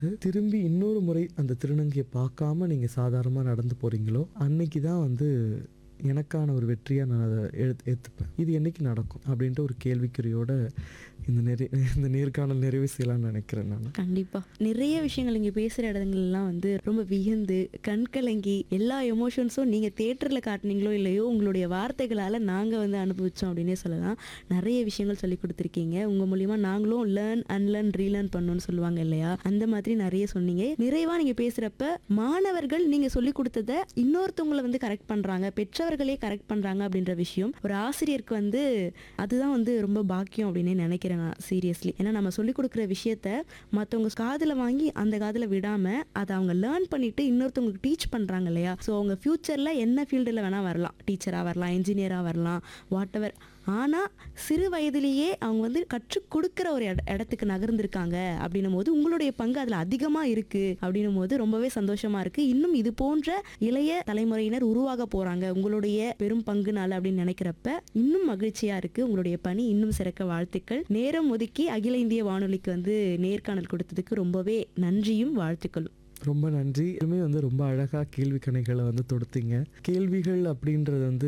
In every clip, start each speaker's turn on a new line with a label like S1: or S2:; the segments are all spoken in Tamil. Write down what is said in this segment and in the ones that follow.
S1: திரும்பி இன்னொரு முறை அந்த திருநங்கையை பார்க்காம நீங்கள் சாதாரணமாக நடந்து போகிறீங்களோ அன்னைக்கு தான் வந்து எனக்கான ஒரு வெற்றியாக நான் அதை எழுத்து ஏற்றுப்பேன் இது என்னைக்கு நடக்கும் அப்படின்ட்டு ஒரு கேள்விக்குறியோட இந்த நெறி இந்த நேர்காணல் நிறைவு செய்யலாம்னு நினைக்கிறேன் நான்
S2: கண்டிப்பா நிறைய விஷயங்கள் இங்க பேசுற இடங்கள்லாம் வந்து ரொம்ப வியந்து கண் கலங்கி எல்லா எமோஷன்ஸும் நீங்க தேட்டர்ல காட்டுனீங்களோ இல்லையோ உங்களுடைய வார்த்தைகளால நாங்க வந்து அனுபவிச்சோம் அப்படின்னே சொல்லலாம் நிறைய விஷயங்கள் சொல்லி கொடுத்துருக்கீங்க உங்க மூலியமா நாங்களும் லேர்ன் அன்லேர்ன் ரீலேர்ன் பண்ணணும்னு சொல்லுவாங்க இல்லையா அந்த மாதிரி நிறைய சொன்னீங்க நிறைவா நீங்க பேசுறப்ப மாணவர்கள் நீங்க சொல்லி கொடுத்ததை இன்னொருத்தவங்களை வந்து கரெக்ட் பண்றாங்க பெற்றவர்களே கரெக்ட் பண்றாங்க அப்படின்ற விஷயம் ஒரு ஆசிரியருக்கு வந்து அதுதான் வந்து ரொம்ப பாக்கியம் அப்படின்னு நினைக்கிறேன் நான் சீரியஸ்லி ஏன்னா நம்ம சொல்லி கொடுக்குற விஷயத்த மற்றவங்க காதில் வாங்கி அந்த காதில் விடாம அதை அவங்க லேர்ன் பண்ணிட்டு இன்னொருத்தவங்களுக்கு டீச் பண்றாங்க இல்லையா ஸோ அவங்க ஃபியூச்சர்ல என்ன ஃபீல்டில் வேணா வரலாம் டீச்சராக வரலாம் இன்ஜினியராக வரலாம் வாட் எவர் ஆனால் சிறு வயதிலேயே அவங்க வந்து கற்றுக் கொடுக்குற ஒரு இட இடத்துக்கு நகர்ந்திருக்காங்க அப்படின்னும் போது உங்களுடைய பங்கு அதில் அதிகமாக இருக்குது அப்படின்னும் போது ரொம்பவே சந்தோஷமா இருக்கு இன்னும் இது போன்ற இளைய தலைமுறையினர் உருவாக போறாங்க உங்களுடைய பெரும் பங்குனால அப்படின்னு நினைக்கிறப்ப இன்னும் மகிழ்ச்சியா இருக்கு உங்களுடைய பணி இன்னும் சிறக்க வாழ்த்துக்கள் நேரம் ஒதுக்கி அகில இந்திய வானொலிக்கு வந்து நேர்காணல் கொடுத்ததுக்கு ரொம்பவே நன்றியும் வாழ்த்துக்களும்
S1: ரொம்ப நன்றி இதுவுமே வந்து ரொம்ப அழகாக கேள்வி கணைகளை வந்து தொடுத்தீங்க கேள்விகள் அப்படின்றது வந்து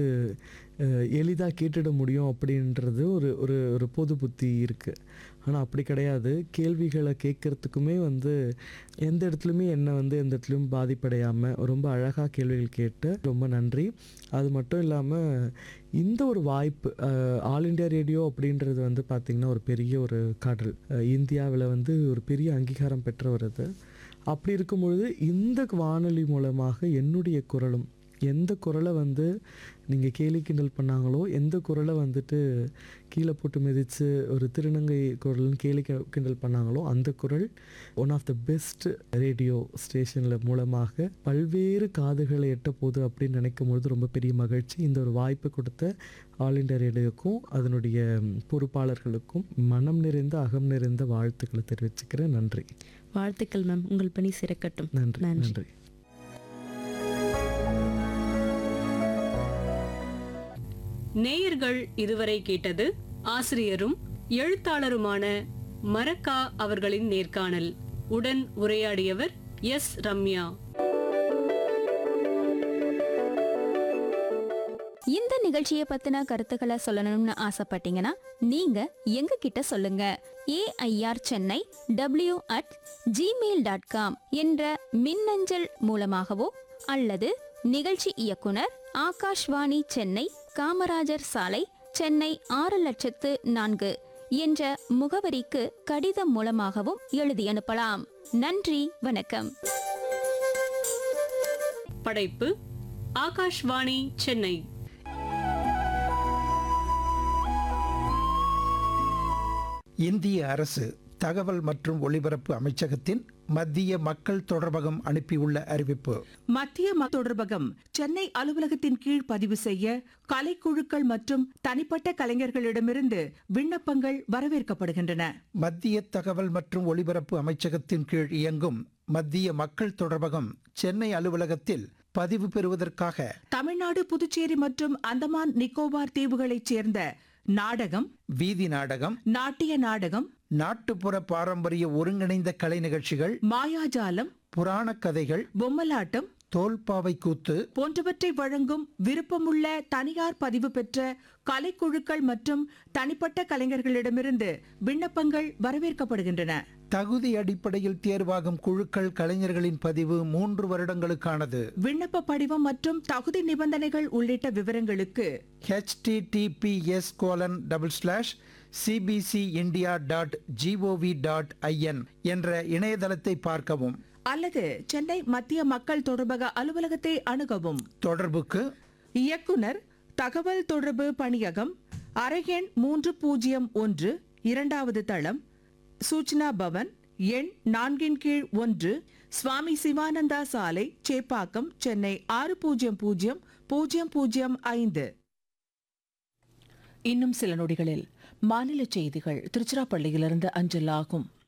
S1: எளிதாக கேட்டுட முடியும் அப்படின்றது ஒரு ஒரு ஒரு பொது புத்தி இருக்குது ஆனால் அப்படி கிடையாது கேள்விகளை கேட்குறதுக்குமே வந்து எந்த இடத்துலையுமே என்னை வந்து எந்த இடத்துலையும் பாதிப்படையாமல் ரொம்ப அழகாக கேள்விகள் கேட்டு ரொம்ப நன்றி அது மட்டும் இல்லாமல் இந்த ஒரு வாய்ப்பு ஆல் இண்டியா ரேடியோ அப்படின்றது வந்து பார்த்திங்கன்னா ஒரு பெரிய ஒரு கடல் இந்தியாவில் வந்து ஒரு பெரிய அங்கீகாரம் பெற்ற ஒரு இது அப்படி இருக்கும் பொழுது இந்த வானொலி மூலமாக என்னுடைய குரலும் எந்த குரலை வந்து நீங்கள் கேலி கிண்டல் பண்ணாங்களோ எந்த குரலை வந்துட்டு கீழே போட்டு மிதித்து ஒரு திருநங்கை குரல்னு கேலி கி- கிண்டல் பண்ணாங்களோ அந்த குரல் one of the best radio ஸ்டேஷனில் மூலமாக பல்வேறு காதுகளை எட்ட போகுது அப்படின்னு நினைக்கும் பொழுது ரொம்ப பெரிய மகிழ்ச்சி இந்த ஒரு வாய்ப்பு கொடுத்த ஆல் இண்டியா ரேடியோக்கும் அதனுடைய பொறுப்பாளர்களுக்கும் மனம் நிறைந்த அகம் நிறைந்த வாழ்த்துக்களை தெரிவிச்சுக்கிறேன் நன்றி
S2: வாழ்த்துக்கள் மேம் உங்கள் பணி சிறக்கட்டும்
S1: நன்றி
S2: நன்றி.
S1: நன்றி
S3: நேயர்கள் இதுவரை கேட்டது ஆசிரியரும் எழுத்தாளருமான மரக்கா அவர்களின் நேர்காணல் உடன் உரையாடியவர் எஸ் ரம்யா
S4: இந்த நிகழ்ச்சியை பத்தின கருத்துக்களை சொல்லணும்னு ஆசைப்பட்டீங்கன்னா நீங்க எங்க கிட்ட சொல்லுங்க AIR Chennai W at Gmail dot com என்ற மின்னஞ்சல் மூலமாகவோ அல்லது நிகழ்ச்சி இயக்குனர் ஆகாஷ்வாணி சென்னை காமராஜர் சாலை சென்னை ஆறு லட்சத்து நான்கு என்ற முகவரிக்கு கடிதம் மூலமாகவும் எழுதி அனுப்பலாம் நன்றி வணக்கம்
S3: படைப்பு ஆகாஷ்வாணி சென்னை
S5: இந்திய அரசு தகவல் மற்றும் ஒலிபரப்பு அமைச்சகத்தின் மத்திய மக்கள் தொடர்பகம் அனுப்பியுள்ள அறிவிப்பு
S6: மத்திய ம- தொடர்பகம் சென்னை அலுவலகத்தின் கீழ் பதிவு செய்ய கலைக்குழுக்கள் மற்றும் தனிப்பட்ட கலைஞர்களிடமிருந்து விண்ணப்பங்கள் வரவேற்கப்படுகின்றன
S5: மத்திய தகவல் மற்றும் ஒலிபரப்பு அமைச்சகத்தின் கீழ் இயங்கும் மத்திய மக்கள் தொடர்பகம் சென்னை அலுவலகத்தில் பதிவு பெறுவதற்காக
S6: தமிழ்நாடு புதுச்சேரி மற்றும் அந்தமான் நிக்கோபார் தீவுகளைச் சேர்ந்த நாடகம்
S5: வீதி நாடகம்
S6: நாட்டிய நாடகம்
S5: நாட்டுப்புற பாரம்பரிய ஒருங்கிணைந்த கலை நிகழ்ச்சிகள்
S6: மாயாஜாலம்
S5: புராணக் கதைகள்
S6: பொம்மலாட்டம்
S5: தோல்பாவை கூத்து
S6: போன்றவற்றை வழங்கும் விருப்பமுள்ள தனியார் பதிவு பெற்ற கலைக்குழுக்கள் மற்றும் தனிப்பட்ட கலைஞர்களிடமிருந்து விண்ணப்பங்கள் வரவேற்கப்படுகின்றன
S5: தகுதி அடிப்படையில் தேர்வாகும் குழுக்கள் கலைஞர்களின் பதிவு மூன்று வருடங்களுக்கானது
S6: விண்ணப்ப படிவம் மற்றும் தகுதி நிபந்தனைகள் உள்ளிட்ட விவரங்களுக்கு
S5: https colon double slash CBC India dot GOV dot IN என்ற இணையதளத்தை பார்க்கவும்
S6: அல்லது சென்னை மத்திய மக்கள் தொடர்பக அலுவலகத்தை அணுகவும்
S5: தொடர்புக்கு
S6: இயக்குனர் தகவல் தொடர்பு பணியகம் அறையெண் மூன்று பூஜ்ஜியம் ஒன்று இரண்டாவது தளம் சூச்சனா பவன் எண் நான்கின் கீழ் ஒன்று சுவாமி சிவானந்தா சாலை சேப்பாக்கம் சென்னை ஆறு பூஜ்ஜியம் பூஜ்ஜியம் பூஜ்ஜியம் பூஜ்ஜியம் ஐந்து இன்னும் சில நொடிகளில் மாநில செய்திகள் திருச்சிராப்பள்ளியிலிருந்து அஞ்சல் ஆகும்